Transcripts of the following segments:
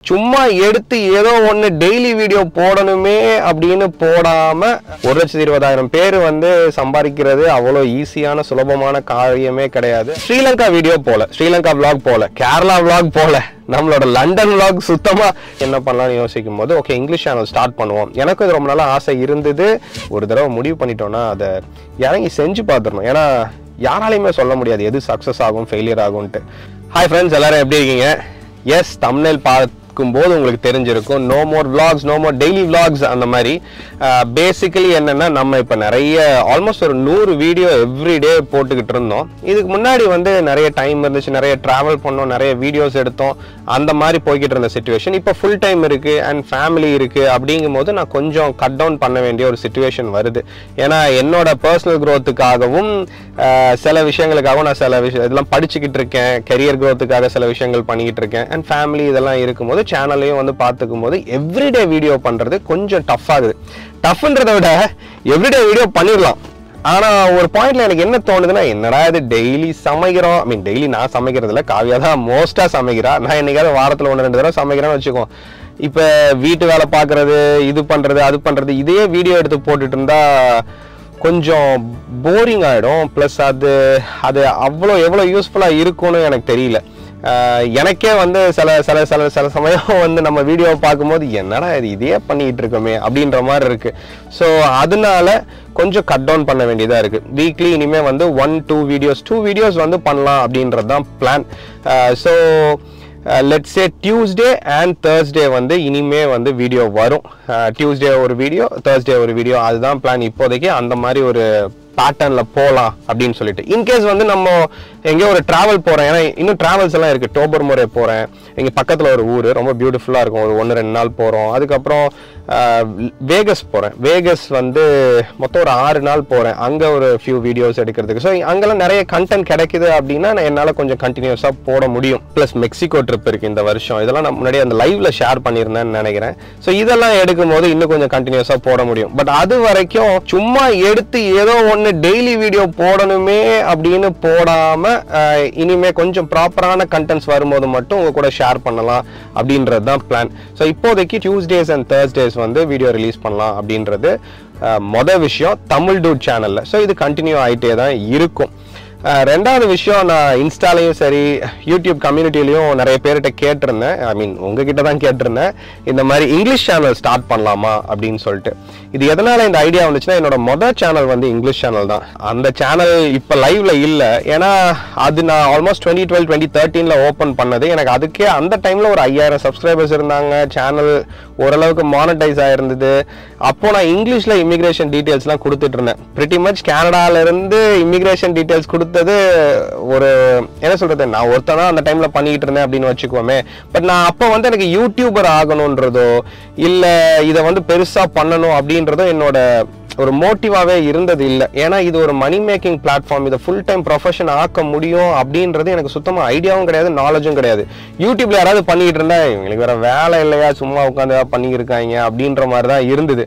சும்மா எடுத்து ஏதோ ஒன்று டெய்லி வீடியோ போடணுமே அப்படின்னு போடாம ஒரு லட்சத்தி இருபதாயிரம் பேர் வந்து சம்பாதிக்கிறது அவ்வளோ ஈஸியான சுலபமான காரியமே கிடையாது ஸ்ரீலங்கா வீடியோ போல ஸ்ரீலங்கா vlog போல கேரளா vlog போல நம்மளோட லண்டன் vlog சுத்தமா என்ன பண்ணலாம்னு யோசிக்கும் போது ஓகே இங்கிலீஷ் சேனல் ஸ்டார்ட் பண்ணுவோம் எனக்கும் இது ரொம்ப நாளா ஆசை இருந்தது ஒரு தடவை முடிவு பண்ணிட்டோம்னா அதை இறங்கி செஞ்சு பார்த்துடணும் ஏன்னா யாராலையுமே சொல்ல முடியாது எது சக்ஸஸ் ஆகும் ஃபெயிலியர் ஆகும்ன்ட்டு ஹாய் ஃப்ரெண்ட்ஸ் எல்லாரும் எப்படி இருக்கீங்க எஸ் தமிழ்நெல் பார்க்கும்போது உங்களுக்கு தெரிஞ்சிருக்கும் no more vlogs no more daily vlogs அந்த மாதிரி பேசிக்கலி என்னன்னா நம்ம இப்போ நிறைய ஆல்மோஸ்ட் ஒரு நூறு வீடியோ எவ்ரிடே போட்டுக்கிட்டு இருந்தோம் இதுக்கு முன்னாடி வந்து நிறைய டைம் இருந்துச்சு நிறைய ட்ராவல் பண்ணோம் நிறைய வீடியோஸ் எடுத்தோம் அந்த மாதிரி போய்கிட்டு இருந்த சுச்சுவேஷன் இப்போ ஃபுல் டைம் இருக்கு அண்ட் ஃபேமிலி இருக்கு அப்படிங்கும் போது நான் கொஞ்சம் கட் டவுன் பண்ண வேண்டிய ஒரு சுச்சுவேஷன் வருது ஏன்னா என்னோட பர்சனல் க்ரோத்துக்காகவும் சில விஷயங்களுக்காகவும் நான் சில விஷயம் இதெல்லாம் படிச்சுக்கிட்டு இருக்கேன் கெரியர் க்ரோத்துக்காக சில விஷயங்கள் பண்ணிக்கிட்டு இருக்கேன் அண்ட் ஃபேமிலி இதெல்லாம் இருக்கும்போது சேனல்லையும் வந்து பார்த்துக்கும் போது எவ்ரிடே வீடியோ பண்ணுறது கொஞ்சம் டஃப் ஆகுது டஃப்ன்றதை விட எவ்ரிடே வீடியோ பண்ணிடலாம் ஆனா ஒரு பாயிண்ட்ல எனக்கு என்ன தோணுதுன்னா என்னடா இது டெய்லி சமைக்கிறோம் ஐ மீன் டெய்லி நான் சமைக்கிறதுல காவியா தான் மோஸ்டா சமைக்கிறா நான் என்னைக்காவது வாரத்துல ஒன்று ரெண்டு தடவை சமைக்கிறேன்னு வச்சுக்கோ இப்ப வீட்டு வேலை பார்க்கறது இது பண்றது அது பண்றது இதே வீடியோ எடுத்து போட்டுட்டு இருந்தா கொஞ்சம் போரிங் ஆகிடும் ப்ளஸ் அது அது அவ்வளோ எவ்வளோ யூஸ்ஃபுல்லாக இருக்கும்னு எனக்கு தெரியல ஆஹ் எனக்கே வந்து சில சில சில சில சமயம் வந்து நம்ம வீடியோவை பார்க்கும்போது என்னடா இது இதே பண்ணிட்டு இருக்கோமே அப்படின்ற மாதிரி இருக்கு ஸோ அதனால கொஞ்சம் கட் டவுன் பண்ண வேண்டியதாக இருக்கு வீக்லி இனிமே வந்து one two videos two videos வந்து பண்ணலாம் அப்படின்றது தான் plan so let's say Tuesday and Thursday வந்து இனிமே வந்து வீடியோ வரும் டியூஸ்டே ஒரு வீடியோ தேர்ஸ்டே ஒரு வீடியோ அதுதான் பிளான் இப்போதைக்கு அந்த மாதிரி ஒரு பேட்டர்ன்ல போகலாம் அப்படின்னு சொல்லிட்டு இன்கேஸ் வந்து நம்ம எங்கேயோ ஒரு டிராவல் போறேன் ஏன்னா இன்னும் டிராவல்ஸ் எல்லாம் இருக்கு டோபர் முறை போறேன் இங்க பக்கத்துல ஒரு ஊர் ரொம்ப பியூட்டிஃபுல்லா இருக்கும் ஒரு ஒன்று ரெண்டு நாள் போறோம் அதுக்கப்புறம் வேகஸ் போறேன் வேகஸ் வந்து மொத்தம் ஒரு ஆறு நாள் போறேன் அங்க ஒரு ஃபியூ வீடியோஸ் எடுக்கிறதுக்கு ஸோ அங்கெல்லாம் நிறைய கண்டென்ட் கிடைக்குது அப்படின்னா நான் என்னால கொஞ்சம் கண்டினியூஸா போட முடியும் ப்ளஸ் மெக்சிகோ ட்ரிப் இருக்கு இந்த வருஷம் இதெல்லாம் நான் முன்னாடி அந்த லைவ்ல ஷேர் பண்ணியிருந்தேன்னு நினைக்கிறேன் ஸோ இதெல்லாம் எடுக்கும் போது இன்னும் கொஞ்சம் கண்டினியூஸா போட முடியும் பட் அது வரைக்கும் சும்மா எடுத்து ஏதோ ஒன்று டெய்லி வீடியோ போடணுமே அப்படின்னு போடாம அஹ், இனிமே கொஞ்சம் ப்ராப்பரான கண்டென்ட்ஸ் வரும்போது மட்டும் உங்க கூட ஷேர் பண்ணலாம் அப்படின்றது தான் பிளான் ஸோ இப்போதைக்கு டியூஸ்டேஸ் அண்ட் தேர்ஸ்டேஸ் வந்து வீடியோ ரிலீஸ் பண்ணலாம் அப்படின்றது அஹ், மொத விஷயம் தமிழ் டூட் சேனல்ல ஸோ இது கண்டினியூ ஆயிட்டே தான் இருக்கும் அஹ் ரெண்டாவது விஷயம் நான் இன்ஸ்டாலையும் சரி யூடியூப் கம்யூனிட்டிலையும் நிறைய பேர்கிட்ட கேட்டிருந்தேன் ஐ மீன் உங்ககிட்ட தான் கேட்டிருந்தேன் இந்த மாதிரி இங்கிலீஷ் சேனல் ஸ்டார்ட் பண்ணலாமா அப்படின்னு சொல்லிட்டு இது எதனால இந்த ஐடியா வந்துச்சுன்னா என்னோட மொதல் சேனல் வந்து இங்கிலீஷ் சேனல் தான் அந்த சேனல் இப்போ லைவ்ல இல்லை ஏன்னா அது நான் ஆல்மோஸ்ட் டுவெண்ட்டி டுவெல் டுவெண்ட்டி தேர்ட்டீனில் ஓப்பன் பண்ணது எனக்கு அதுக்கே அந்த டைமில் ஒரு ஐயாயிரம் சப்ஸ்கிரைபர்ஸ் இருந்தாங்க சேனல் ஓரளவுக்கு மானிட்டைஸ் ஆயிருந்தது அப்போ நான் இங்கிலீஷில் இமிகிரேஷன் டீட்டெயில்ஸ்லாம் கொடுத்துட்டு இருந்தேன் பிரிட்டி மச் கனடால இருந்து இமிகிரேஷன் டீட்டெயில்ஸ் கொடுத்தது ஒரு என்ன சொல்றது நான் ஒருத்தனா அந்த டைம்ல பண்ணிக்கிட்டு இருந்தேன் அப்படின்னு வச்சுக்கோமே பட் நான் அப்போ வந்து எனக்கு யூடியூபர் ஆகணுன்றதோ இல்ல இதை வந்து பெருசா பண்ணணும் அப்படின்றதோ என்னோட ஒரு மோட்டிவாவே இருந்தது இல்லை ஏன்னா இது ஒரு மணி மேக்கிங் பிளாட்ஃபார்ம் இதை ஃபுல் டைம் ப்ரொஃபஷன் ஆக்க முடியும் அப்படின்றது எனக்கு சுத்தமாக ஐடியாவும் கிடையாது நாலேஜும் கிடையாது யூடியூப்ல யாராவது பண்ணிக்கிட்டு இருந்தா இவங்களுக்கு வேற வேலை இல்லையா சும்மா உட்காந்து பண்ணியிருக்காங்க அப்படின்ற மாதிரி தான் இருந்தது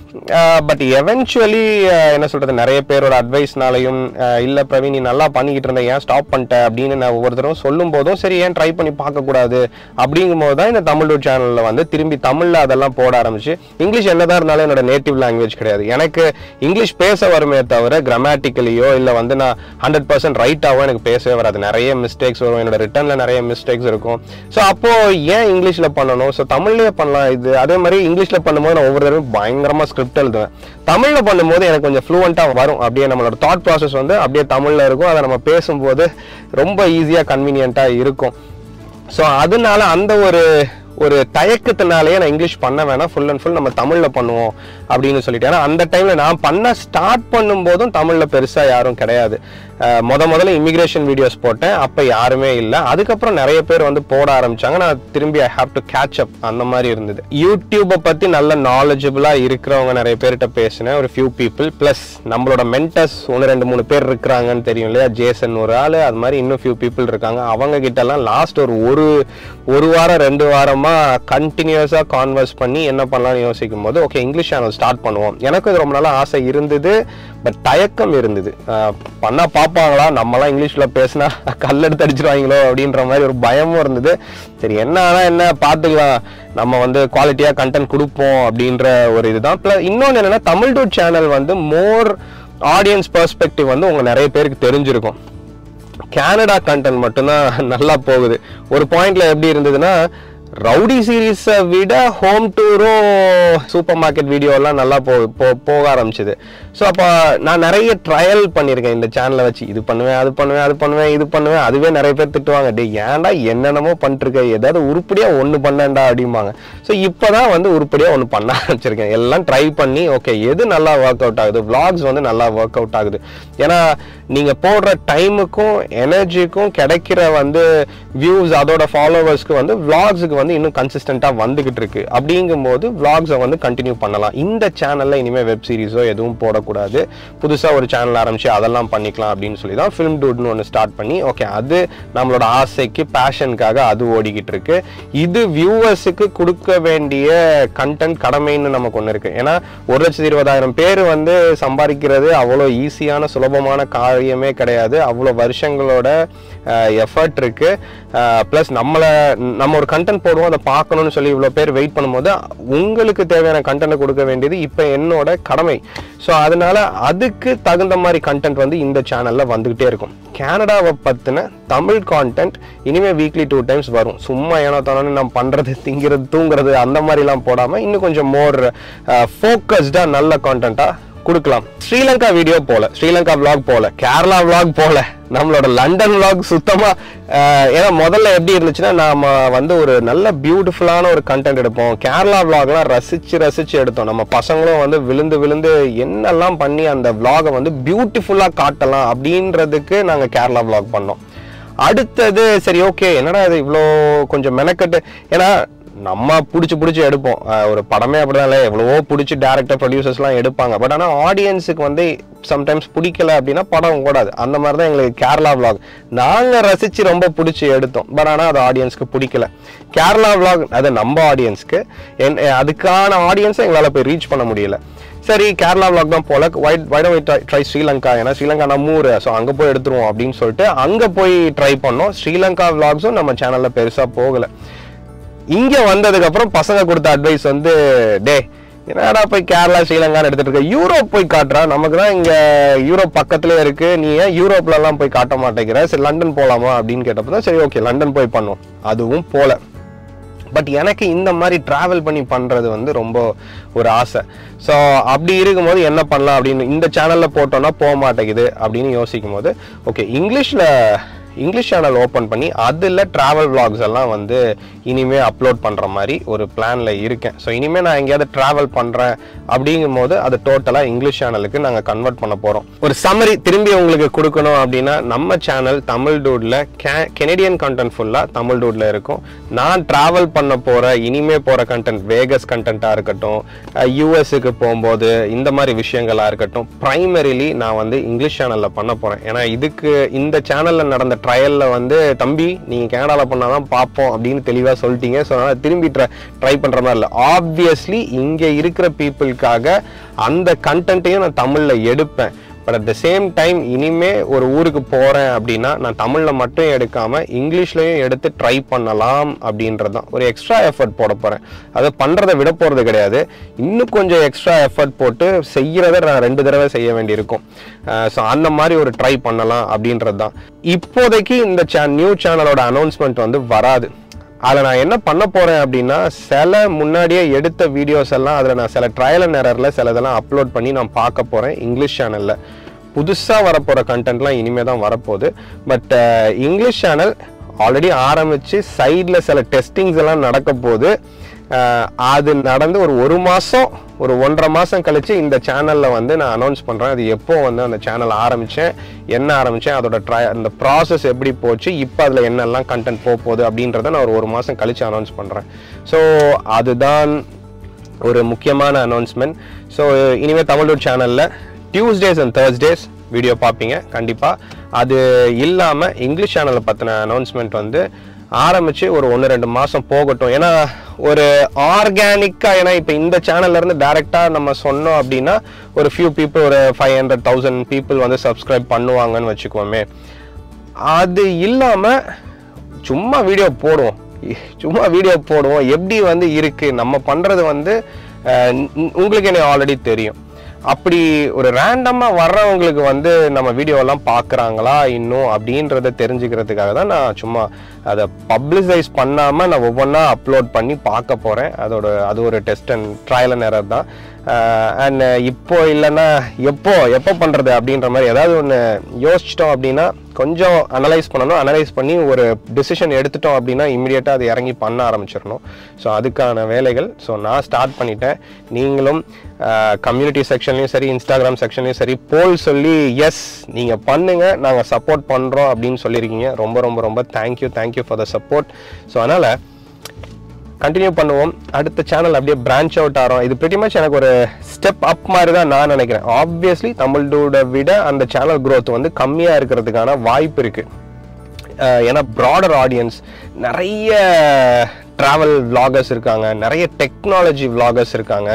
பட் எவென்ச்சுவலி என்ன சொல்றது நிறைய பேரோட அட்வைஸ்னாலையும் இல்ல பிரவீன் நீ நல்லா பண்ணிக்கிட்டு இருந்த ஏன் ஸ்டாப் பண்ணிட்ட அப்படின்னு நான் ஒவ்வொருத்தரும் சொல்லும் போதும் சரி ஏன் ட்ரை பண்ணி பார்க்க கூடாது அப்படிங்கும் போது தான் இந்த தமிழ் சேனல்ல வந்து திரும்பி தமிழ்ல அதெல்லாம் போட ஆரம்பிச்சு இங்கிலீஷ் என்னதான் இருந்தாலும் என்னோட நேட்டிவ் லாங்குவேஜ் கிடையாது எனக்கு இங்கிலீஷ் பேச வருமே தவிர கிராமட்டிக்கலியோ இல்ல வந்து நான் ஹண்ட்ரட் பர்சன்ட் ரைட்டாவோ எனக்கு பேசவே வராது நிறைய மிஸ்டேக்ஸ் வரும் என்னோட ரிட்டர்ன்ல நிறைய மிஸ்டேக்ஸ் இருக்கும் ஸோ அப்போ ஏன் இங்கிலீஷ்ல பண்ணணும் ஸோ தமிழ்லயே பண்ணலாம் இது அதே மாதிரி இங்கிலீஷ்ல பண்ணும்போது நான் ஒவ்வொரு தடவையும் பயங்கரமா ஸ்கிரிப்ட் எழுதுவேன் தமிழ்ல பண்ணும்போது எனக்கு கொஞ்சம் ஃப்ளூவெண்டா வரும் அப்படியே நம்மளோட தாட் ப்ராசஸ் வந்து அப்படியே தமிழ்ல இருக்கும் அதை நம்ம பேசும்போது ரொம்ப ஈஸியா கன்வீனியன்ட்டா இருக்கும் ஸோ அதனால அந்த ஒரு ஒரு தயக்கத்தினாலேயே நான் இங்கிலீஷ் பண்ண வேணாம் ஃபுல் அண்ட் ஃபுல் நம்ம தமிழ்ல பண்ணுவோம் அப்படின்னு சொல்லிட்டு ஏன்னா அந்த டைம்ல நான் பண்ண ஸ்டார்ட் பண்ணும்போதும் தமிழ்ல பெருசா யாரும் கிடையாது அஹ் முத முதல்ல இமிகிரேஷன் வீடியோஸ் போட்டேன் அப்ப யாருமே இல்லை அதுக்கப்புறம் நிறைய பேர் வந்து போட ஆரம்பிச்சாங்க நான் திரும்பி I have to catch up அந்த மாதிரி இருந்தது யூடியூப்பை பத்தி நல்ல நாலேஜபிளா இருக்கிறவங்க நிறைய பேர்கிட்ட பேசினேன் ஒரு ஃபியூ பீப்புள் ப்ளஸ் நம்மளோட மென்டர்ஸ் ஒன்று ரெண்டு மூணு பேர் இருக்கிறாங்கன்னு தெரியும் இல்லையா ஜேசன் ஒரு ஆள் அது மாதிரி இன்னும் ஃபியூ பீப்புள் இருக்காங்க அவங்க கிட்ட எல்லாம் லாஸ்ட் ஒரு ஒரு ஒரு வாரம் ரெண்டு வாரமா கண்டினியூஸா கான்வர்ஸ் பண்ணி என்ன பண்ணலாம்னு யோசிக்கும் போது ஓகே இங்கிலீஷ் சேனல் ஸ்டார்ட் பண்ணுவோம் எனக்கு இது ரொம்ப நாளா ஆசை இருந்தது பட் தயக்கம் இருந்தது அஹ் பண்ணா பார்ப்பாங்களா நம்மலாம் இங்கிலீஷில் பேசினா கல்லெடுத்து அடிச்சிருவாங்களோ அப்படின்ற மாதிரி ஒரு பயமும் இருந்தது சரி என்ன ஆனா என்ன பார்த்துக்கலாம் நம்ம வந்து குவாலிட்டியாக கண்டென்ட் கொடுப்போம் அப்படின்ற ஒரு இதுதான் ப்ளஸ் இன்னொன்று என்னன்னா தமிழ் டூட் சேனல் வந்து மோர் ஆடியன்ஸ் பெர்ஸ்பெக்டிவ் வந்து உங்க நிறைய பேருக்கு தெரிஞ்சிருக்கும் கனடா கண்டென்ட் மட்டும்தான் நல்லா போகுது ஒரு பாயிண்ட்ல எப்படி இருந்ததுன்னா ரவுடி சீரீஸை விட ஹோம் டூரும் சூப்பர் மார்க்கெட் வீடியோலாம் நல்லா போ போ- போக ஆரம்பிச்சது ஸோ அப்போ நான் நிறைய ட்ரையல் பண்ணியிருக்கேன் இந்த சேனலை வச்சு இது பண்ணுவேன் அது பண்ணுவேன் அது பண்ணுவேன் இது பண்ணுவேன் அதுவே நிறைய பேர் திட்டுவாங்க டே ஏன்டா என்னென்னமோ பண்ணிருக்க ஏதாவது உருப்படியாக ஒன்று பண்ணேன்டா அப்படிம்பாங்க ஸோ இப்போ தான் வந்து உருப்படியாக ஒன்று பண்ண ஆரம்பிச்சிருக்கேன் எல்லாம் ட்ரை பண்ணி ஓகே எது நல்லா ஒர்க் அவுட் ஆகுது vlogs வந்து நல்லா ஒர்க் அவுட் ஆகுது ஏன்னா நீங்கள் போடுற டைமுக்கும் எனர்ஜிக்கும் கிடைக்கிற வந்து வியூஸ் அதோட ஃபாலோவர்ஸ்க்கு வந்து vlogsக்கு வந்து இன்னும் கன்சிஸ்டண்ட்டாக வந்துகிட்டு இருக்கு அப்படிங்கும்போது vlogs-அ வந்து கண்டினியூ பண்ணலாம் இந்த சேனலில் இனிமேல் வெப் சீரிஸோ எதுவும் போடக்கூடாது புதுசாக ஒரு சேனல் ஆரம்பிச்சு அதெல்லாம் பண்ணிக்கலாம் அப்படின்னு சொல்லி தான் ஃபிலிம் டூட்னு ஒன்று ஸ்டார்ட் பண்ணி ஓகே அது நம்மளோட ஆசைக்கு பேஷனுக்காக அது ஓடிக்கிட்டு இருக்கு இது வியூவர்ஸுக்கு கொடுக்க வேண்டிய கண்டென்ட் கடமைன்னு நமக்கு ஒன்று இருக்கு ஏன்னா ஒரு லட்சத்தி இருபதாயிரம் பேர் வந்து சம்பாதிக்கிறது அவ்வளோ ஈஸியான சுலபமான காரியமே கிடையாது அவ்வளோ வருஷங்களோட எஃபர்ட் இருக்கு ப்ளஸ் நம்மளை நம்ம ஒரு கண்டென்ட் போடுவோம் அதை பார்க்கணும்னு சொல்லி இவ்வளோ பேர் வெயிட் பண்ணும்போது உங்களுக்கு தேவையான கண்டென்ட் கொடுக்க வேண்டியது இப்போ என்னோட கடமை ஸோ அதனால அதுக்கு தகுந்த மாதிரி கண்டென்ட் வந்து இந்த சேனலில் வந்துகிட்டே இருக்கும் கனடாவை பற்றின தமிழ் கான்டென்ட் இனிமே வீக்லி டூ டைம்ஸ் வரும் சும்மா ஏனோ தானோன்னு நம்ம பண்ணுறது திங்கிறது தூங்குறது அந்த மாதிரிலாம் போடாமல் இன்னும் கொஞ்சம் மோர் ஃபோக்கஸ்டாக நல்ல கான்டென்ட்டாக கொடுக்கலாம் ஸ்ரீலங்கா வீடியோ போல ஸ்ரீலங்கா vlog போல கேரளா vlog போல நம்மளோட லண்டன் vlog சுத்தமா அஹ், ஏன்னா முதல்ல எப்படி இருந்துச்சுன்னா நாம வந்து ஒரு நல்ல பியூட்டிஃபுல்லான ஒரு கண்டென்ட் எடுப்போம் கேரளா vlogலாம் ரசிச்சு ரசிச்சு எடுத்தோம் நம்ம பசங்களும் வந்து விழுந்து விழுந்து என்னெல்லாம் பண்ணி அந்த vlog-அ வந்து பியூட்டிஃபுல்லா காட்டலாம் அப்படின்றதுக்கு நாங்க கேரளா vlog பண்ணோம் அடுத்தது சரி ஓகே என்னடா இது இவ்வளோ கொஞ்சம் மெனக்கட்டு ஏன்னா நம்ம பிடிச்சி பிடிச்சி எடுப்போம் அஹ் ஒரு படமே அப்படிதான் இல்லை எவ்வளவோ பிடிச்சி டேரக்டர் ப்ரொடியூசர்ஸ்லாம் எடுப்பாங்க பட் ஆனால் ஆடியன்ஸுக்கு வந்து சம்டைம்ஸ் பிடிக்கல அப்படின்னா படம் ஓடாது அந்த மாதிரி தான் எங்களுக்கு கேரளா vlog நாங்கள் ரசித்து ரொம்ப பிடிச்சி எடுத்தோம் பட் ஆனால் அது ஆடியன்ஸ்க்கு பிடிக்கல கேரளா vlog அது நம்ம ஆடியன்ஸ்க்கு என் அதுக்கான ஆடியன்ஸை எங்களால் போய் ரீச் பண்ண முடியல சரி கேரளா vlog தான் போல wait wait wait try Sri Lanka ஏன்னா ஸ்ரீலங்கா நம்ம ஊர் ஸோ அங்கே போய் எடுத்துருவோம் அப்படின்னு சொல்லிட்டு அங்கே போய் ட்ரை பண்ணோம் ஸ்ரீலங்கா vlogsம் நம்ம சேனலில் பெருசாக போகலை இங்கே வந்ததுக்கு அப்புறம் பசங்க கொடுத்த அட்வைஸ் வந்து டே என்னடா போய் கேரளா ஸ்ரீலங்கான்னு எடுத்துட்டு இருக்க யூரோப் போய் காட்டுறா நமக்கு தான் இங்க யூரோப் பக்கத்துலயே இருக்கு நீ ஏன் யூரோப்ல எல்லாம் போய் காட்ட மாட்டேங்கிற சரி லண்டன் போலாமா அப்படின்னு கேட்டப்போ தான் சரி ஓகே லண்டன் போய் பண்ணோம் அதுவும் போல பட் எனக்கு இந்த மாதிரி டிராவல் பண்ணி பண்ணுறது வந்து ரொம்ப ஒரு ஆசை ஸோ அப்படி இருக்கும்போது என்ன பண்ணலாம் அப்படின்னு இந்த சேனலில் போட்டோன்னா போக மாட்டேங்குது அப்படின்னு யோசிக்கும் போது ஓகே இங்கிலீஷில் இங்கிலீஷ் சேனல் ஓப்பன் பண்ணி அதில் ட்ராவல் vlogs எல்லாம் வந்து இனிமே அப்லோட் பண்ணுற மாதிரி ஒரு பிளானில் இருக்கேன் ஸோ இனிமேல் நான் எங்கேயாவது ட்ராவல் பண்ணுறேன் அப்படிங்கும் போது அது டோட்டலாக இங்கிலீஷ் சேனலுக்கு நாங்கள் கன்வெர்ட் பண்ண போகிறோம் ஒரு சம்மரி திரும்பி உங்களுக்கு கொடுக்கணும் அப்படின்னா நம்ம சேனல் தமிழ் டூடில் கே கெனடியன் கண்டென்ட் ஃபுல்லாக தமிழ் டூடில் இருக்கும் நான் ட்ராவல் பண்ண போகிற இனிமே போகிற கண்டென்ட் வேகஸ் கண்டென்ட்டாக இருக்கட்டும் யூஎஸ்க்கு போகும்போது இந்த மாதிரி விஷயங்களாக இருக்கட்டும் ப்ரைமரிலி நான் வந்து இங்கிலீஷ் சேனலில் பண்ண போகிறேன் ஏன்னா இதுக்கு இந்த சேனலில் நடந்த ட்ரையலில் வந்து தம்பி நீங்கள் கனடாவில் பண்ணால் தான் பார்ப்போம் அப்படின்னு தெளிவாக சொல்லிட்டீங்க ஸோ அதனால் திரும்பி ட்ரை ட்ரை பண்ணுற மாதிரி இல்லை ஆப்வியஸ்லி இங்கே இருக்கிற பீப்புளுக்காக அந்த கண்டென்ட்டையும் நான் தமிழில் எடுப்பேன் but at the same time இனிமே ஒரு ஊருக்கு போகிறேன் அப்படின்னா நான் தமிழில் மட்டும் எடுக்காமல் இங்கிலீஷ்லையும் எடுத்து ட்ரை பண்ணலாம் அப்படின்றது தான் ஒரு எக்ஸ்ட்ரா எஃபர்ட் போட போகிறேன் அதை பண்ணுறதை விட போகிறது கிடையாது இன்னும் கொஞ்சம் எக்ஸ்ட்ரா எஃபர்ட் போட்டு செய்கிறத நான் ரெண்டு தடவை செய்ய வேண்டியிருக்கும் ஸோ அந்த மாதிரி ஒரு ட்ரை பண்ணலாம் அப்படின்றது தான் இப்போதைக்கு இந்த சே நியூ சேனலோட அனௌன்ஸ்மெண்ட் வந்து வராது அதில் நான் என்ன பண்ண போகிறேன் அப்படின்னா சில முன்னாடியே எடுத்த வீடியோஸ் எல்லாம் அதில் நான் சில ட்ரையல் அண்ட் எரரில் சில இதெல்லாம் அப்லோட் பண்ணி நான் பார்க்க போகிறேன் இங்கிலீஷ் சேனலில் புதுசாக வரப்போகிற கண்டென்ட்லாம் இனிமேல் தான் வரப்போகுது பட் இங்கிலீஷ் சேனல் ஆல்ரெடி ஆரம்பித்து சைடில் சில டெஸ்டிங்ஸ் எல்லாம் நடக்க போகுது அஹ், அது நடந்து ஒரு ஒரு மாதம் ஒரு ஒன்றரை மாதம் கழிச்சு இந்த சேனலில் வந்து நான் அனௌன்ஸ் பண்ணுறேன் அது எப்போ வந்து அந்த சேனல் ஆரம்பித்தேன் என்ன ஆரம்பித்தேன் அதோட ட்ரை அந்த ப்ராசஸ் எப்படி போச்சு இப்போ அதில் என்னெல்லாம் கண்டென்ட் போக போகுது அப்படின்றத நான் ஒரு ஒரு மாதம் கழிச்சு அனௌன்ஸ் பண்ணுறேன் ஸோ அதுதான் ஒரு முக்கியமான அனௌன்ஸ்மெண்ட் ஸோ இனிமேல் தமிழ் சேனலில் டியூஸ்டேஸ் அண்ட் தேர்ஸ்டேஸ் வீடியோ பார்ப்பீங்க கண்டிப்பாக அது இல்லாமல் இங்கிலீஷ் சேனலை பற்றின அனௌன்ஸ்மெண்ட் வந்து ஆரம்பிச்சு ஒரு ஒன்று ரெண்டு மாதம் போகட்டும் ஏன்னா ஒரு ஆர்கானிக்காக ஏன்னா இப்போ இந்த சேனல்ல இருந்து டைரெக்டாக நம்ம சொன்னோம் அப்படின்னா ஒரு ஃபியூ பீப்புள் ஒரு ஃபைவ் ஹண்ட்ரட் தௌசண்ட் பீப்புள் வந்து சப்ஸ்கிரைப் பண்ணுவாங்கன்னு வச்சுக்கோமே அது இல்லாமல் சும்மா வீடியோ போடுவோம் சும்மா வீடியோ போடுவோம் எப்படி வந்து இருக்கு நம்ம பண்றது வந்து அஹ், உ- உங்களுக்கு என்ன ஆல்ரெடி தெரியும் அப்படி ஒரு ரேண்டமா வர்றவங்களுக்கு வந்து நம்ம வீடியோலாம் பார்க்குறாங்களா இன்னும் அப்படின்றத தெரிஞ்சுக்கிறதுக்காக தான் நான் சும்மா அதை பப்ளிசைஸ் பண்ணாமல் நான் ஒவ்வொன்றா அப்லோட் பண்ணி பார்க்க போகிறேன் அதோட அது ஒரு test and trial and error தான் அண்ட் இப்போ இல்லைன்னா எப்போ எப்போ பண்ணுறது அப்படின்ற மாதிரி ஏதாவது ஒன்று யோசிச்சிட்டோம் அப்படின்னா கொஞ்சம் அனலைஸ் பண்ணணும் அனலைஸ் பண்ணி ஒரு டிசிஷன் எடுத்துட்டோம் அப்படின்னா இமீடியட்டாக அது இறங்கி பண்ண ஆரம்பிச்சிடணும் ஸோ அதுக்கான வேலைகள் ஸோ நான் ஸ்டார்ட் பண்ணிட்டேன் நீங்களும் கம்யூனிட்டி செக்ஷன்லையும் சரி இன்ஸ்டாகிராம் செக்ஷன்லையும் சரி போல் சொல்லி எஸ் நீங்கள் பண்ணுங்க நாங்கள் சப்போர்ட் பண்ணுறோம் அப்படின்னு சொல்லியிருக்கீங்க ரொம்ப ரொம்ப ரொம்ப thank you thank you for the support so அதனால் கண்டினியூ பண்ணுவோம் அடுத்த சேனல் அப்படியே பிரான்ச் அவுட் ஆகிறோம் இது pretty much எனக்கு ஒரு ஸ்டெப் அப் மாதிரி தான் நான் நினைக்கிறேன் ஆப்வியஸ்லி தமிழ் டூட விட அந்த சேனல் growth வந்து கம்மியாக இருக்கிறதுக்கான வாய்ப்பு இருக்குது அஹ் ஏன்னா ப்ராடர் ஆடியன்ஸ் நிறைய ட்ராவல் vloggers இருக்காங்க நிறைய டெக்னாலஜி vloggers இருக்காங்க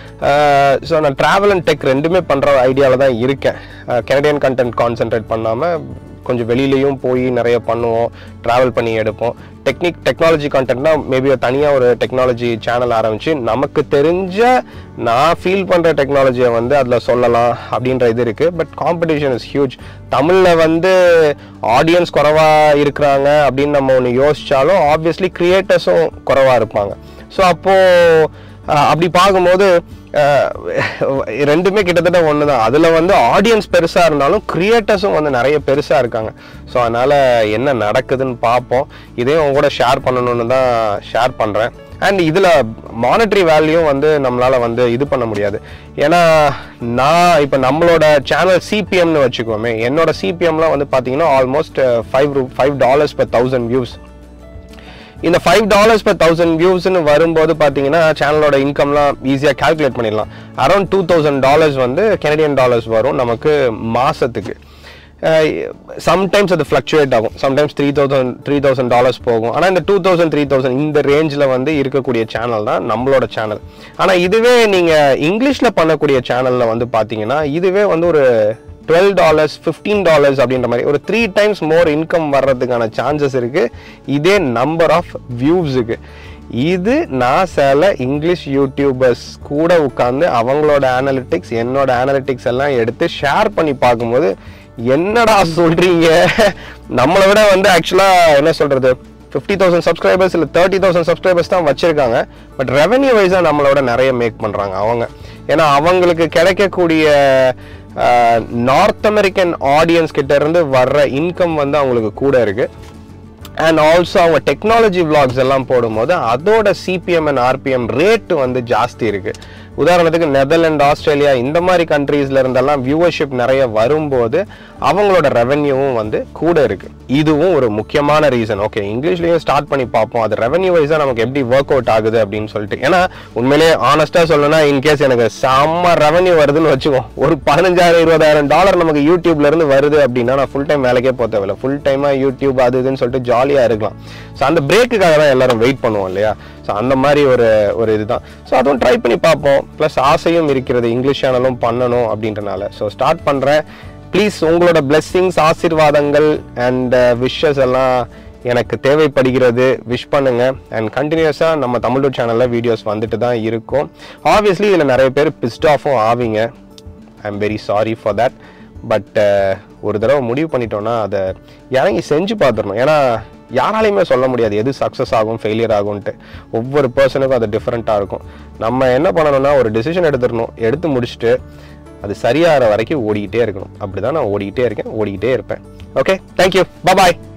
ஸோ நான் ட்ராவல் அண்ட் டெக் ரெண்டுமே பண்ணுற ஐடியாவில் தான் இருக்கேன் கெனடியன் கண்டென்ட் கான்சென்ட்ரேட் பண்ணாமல் கொஞ்சம் வெளியிலையும் போய் நிறைய பண்ணுவோம் ட்ராவல் பண்ணி எடுப்போம் டெக்னிக் டெக்னாலஜி கண்டென்ட்னா மேபி தனியாக ஒரு டெக்னாலஜி சேனல் ஆரம்பித்து நமக்கு தெரிஞ்ச நான் ஃபீல் பண்ணுற டெக்னாலஜியை வந்து அதில் சொல்லலாம் அப்படின்ற இது இருக்குது பட் காம்படிஷன் இஸ் ஹியூஜ் தமிழில் வந்து ஆடியன்ஸ் குறைவாக இருக்கிறாங்க அப்படின்னு நம்ம ஒன்று யோசிச்சாலும் ஆப்வியஸ்லி கிரியேட்டர்ஸும் குறைவாக இருப்பாங்க ஸோ அப்போது அப்படி பார்க்கும்போது அஹ், ரெண்டுமே கிட்டத்தட்ட ஒன்று தான் அதில் வந்து ஆடியன்ஸ் பெருசாக இருந்தாலும் கிரியேட்டர்ஸும் வந்து நிறைய பெருசாக இருக்காங்க ஸோ அதனால் என்ன நடக்குதுன்னு பார்ப்போம் இதையும் உங்க கூட ஷேர் பண்ணணும்னு தான் ஷேர் பண்ணுறேன் அண்ட் இதில் மானிட்டரி வேல்யூ வந்து நம்மளால் வந்து இது பண்ண முடியாது ஏன்னா நான் இப்போ நம்மளோட சேனல் சிபிஎம்னு வச்சுக்கோமே என்னோட சிபிஎம்லாம் வந்து பார்த்தீங்கன்னா ஆல்மோஸ்ட் ஃபைவ் ரூ ஃபைவ் டாலர்ஸ் per தௌசண்ட் வியூஸ் இந்த ஃபைவ் டாலர்ஸ் per தௌசண்ட் வியூஸ்னு வரும்போது பார்த்தீங்கன்னா சேனலோட இன்கம்லாம் ஈஸியாக கால்குலேட் பண்ணிடலாம் அரௌண்ட் டூ தௌசண்ட் டாலர்ஸ் வந்து கெனடியன் டாலர்ஸ் வரும் நமக்கு மாதத்துக்கு சம்டைம்ஸ் அது ஃப்ளக்சுவேட் ஆகும் sometimes three thousand three thousand dollars போகும் ஆனால் இந்த டூ தௌசண்ட் த்ரீ தௌசண்ட் இந்த ரேஞ்சில் வந்து இருக்கக்கூடிய சேனல் தான் நம்மளோட சேனல் ஆனால் இதுவே நீங்கள் இங்கிலீஷில் பண்ணக்கூடிய சேனலில் வந்து பார்த்தீங்கன்னா இதுவே வந்து ஒரு டுவெல் டாலர்ஸ் ஃபிஃப்டீன் டாலர்ஸ் அப்படின்ற மாதிரி ஒரு த்ரீ டைம்ஸ் மோர் இன்கம் வர்றதுக்கான சான்சஸ் இருக்கு இதே நம்பர் ஆஃப் வியூஸுக்கு இது நான் சில இங்கிலீஷ் யூடியூபர்ஸ் கூட உட்காந்து அவங்களோட அனலிட்டிக்ஸ் என்னோட அனலிட்டிக்ஸ் எல்லாம் எடுத்து ஷேர் பண்ணி பார்க்கும்போது என்னடா சொல்றீங்க நம்மளை விட வந்து ஆக்சுவலா என்ன சொல்றது ஃபிஃப்டி தௌசண்ட் சப்ஸ்கிரைபர்ஸ் இல்லை தேர்ட்டி தௌசண்ட் சப்ஸ்கிரைபர்ஸ் தான் வச்சிருக்காங்க பட் ரெவன்யூ வைஸாக நம்மளோட நிறைய மேக் பண்ணுறாங்க அவங்க ஏன்னா அவங்களுக்கு கிடைக்கக்கூடிய நார்த் அமெரிக்கன் ஆடியன்ஸ் கிட்ட இருந்து வர்ற இன்கம் வந்து அவங்களுக்கு கூட இருக்கு அண்ட் ஆல்சோ அவங்க டெக்னாலஜி vlogs எல்லாம் போடும்போது அதோட சிபிஎம் அண்ட் ஆர்பிஎம் ரேட் வந்து ஜாஸ்தி இருக்கு உதாரணத்துக்கு நெதர்லாந்து ஆஸ்திரேலியா இந்த மாதிரி கண்ட்ரீஸ்ல இருந்தெல்லாம் வியூவர்ஷிப் நிறைய வரும்போது அவங்களோட ரெவென்யூவும் வந்து கூட இருக்கு இதுவும் ஒரு முக்கியமான ரீசன் ஓகே இங்கிலீஷ்லயும் ஸ்டார்ட் பண்ணி பார்ப்போம் அது ரெவென்யூ வைஸா நமக்கு எப்படி ஒர்க் அவுட் ஆகுது அப்படின்னு சொல்லிட்டு ஏன்னா உண்மையிலேயே ஆனஸ்டா சொல்லணும்னா இன்கேஸ் எனக்கு செம்ம ரெவென்யூ வருதுன்னு வச்சுக்கோ ஒரு பதினஞ்சாயிரம் இருபதாயிரம் டாலர் நமக்கு யூடியூப்ல இருந்து வருது அப்படின்னா நான் ஃபுல் டைம் வேலைக்கே போக தேவையில்ல ஃபுல் டைமா யூடியூப் அது இதுன்னு சொல்லிட்டு ஜாலியா இருக்கலாம் ஸோ அந்த பிரேக்குக்காக தான் எல்லாரும் வெயிட் பண்ணுவோம் இல்லையா ஸோ அந்த மாதிரி ஒரு ஒரு இதுதான் ஸோ அதுவும் ட்ரை பண்ணி பார்ப்போம் ப்ளஸ் ஆசையும் இருக்கிறது இங்கிலீஷ் சேனலும் பண்ணணும் அப்படின்றனால ஸோ ஸ்டார்ட் பண்ணுறேன் ப்ளீஸ் உங்களோட பிளெஸ்ஸிங்ஸ் ஆசீர்வாதங்கள் அண்ட் விஷஸ் எல்லாம் எனக்கு தேவைப்படுகிறது விஷ் பண்ணுங்க அண்ட் கண்டினியூஸாக நம்ம தமிழ் சேனலில் வீடியோஸ் வந்துட்டு தான் இருக்கும் ஆப்வியஸ்லி இதில் நிறைய பேர் பிஸ்ட் ஆஃபும் ஆவீங்க I am very sorry for that but ஒரு தடவை முடிவு பண்ணிட்டோம்னா அதை இறங்கி செஞ்சு பார்த்துடணும் ஏன்னா யாராலையுமே சொல்ல முடியாது எது சக்ஸஸ் ஆகும் ஃபெயிலியர் ஆகும்ன்ட்டு ஒவ்வொரு பர்சனுக்கும் அது டிஃப்ரெண்ட்டாக இருக்கும் நம்ம என்ன பண்ணணும்னா ஒரு டிசிஷன் எடுத்துடணும் எடுத்து முடிச்சுட்டு அது சரியாகிற வரைக்கும் ஓடிக்கிட்டே இருக்கணும் அப்படி தான் நான் ஓடிக்கிட்டே இருக்கேன் ஓடிக்கிட்டே இருப்பேன் ஓகே தேங்க்யூ பாய்